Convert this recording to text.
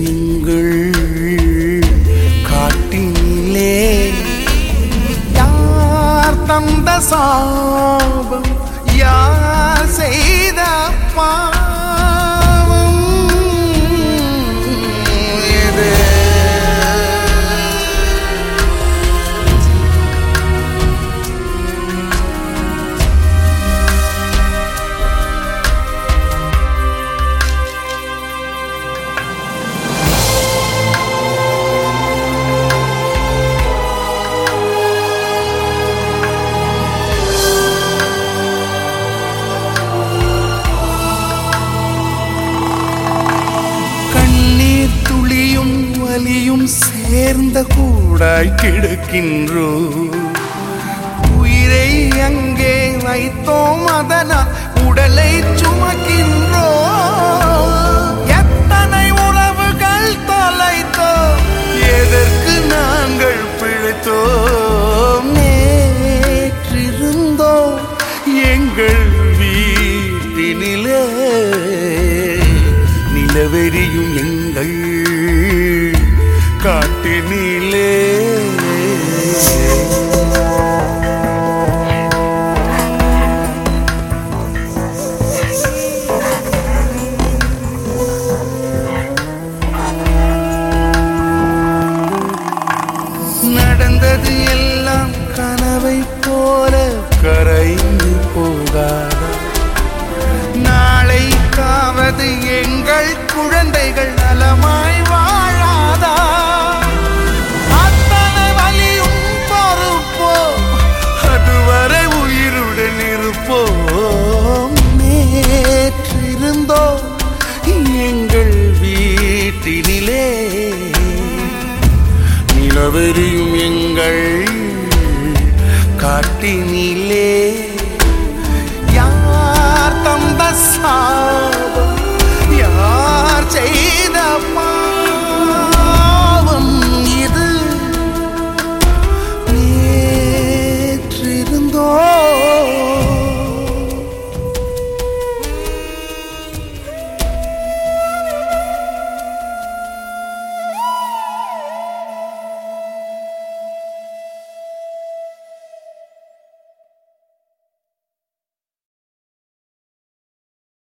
எங்கள் காட்டினிலே யார் தந்த சாபம் யார் செய்த பாவம் இது கண்ணீர் துளியும் வலியும் சேர்ந்த கூடாய் கிடக்கின்றோ உயிரை அங்கே வைத்தோம் அதனால் உடலை சுமக்கின்றோ எத்தனை உறவுகள் தொலைத்தோ எதற்கு நாங்கள் பிழைத்தோம் நேற்றிருந்தோ எங்கள் வீட்டினிலே நிலவெறியும் எங்கள் காட்டினிலே நடந்தது எல்லாம் கனவை போல கரைந்து போகாதா நாளை காவது எங்கள் குழந்தைகள் நலமாய் வாழாதா அத்தனை வலியும் பொறுப்போ அதுவரை உயிருடன் இருப்போம் நேற்றிருந்தோ எங்கள் வீட்டினிலே நிலவெறியும் எங்கள் காட்டினிலே யார் தந்த சாபம் யார் செய்த பா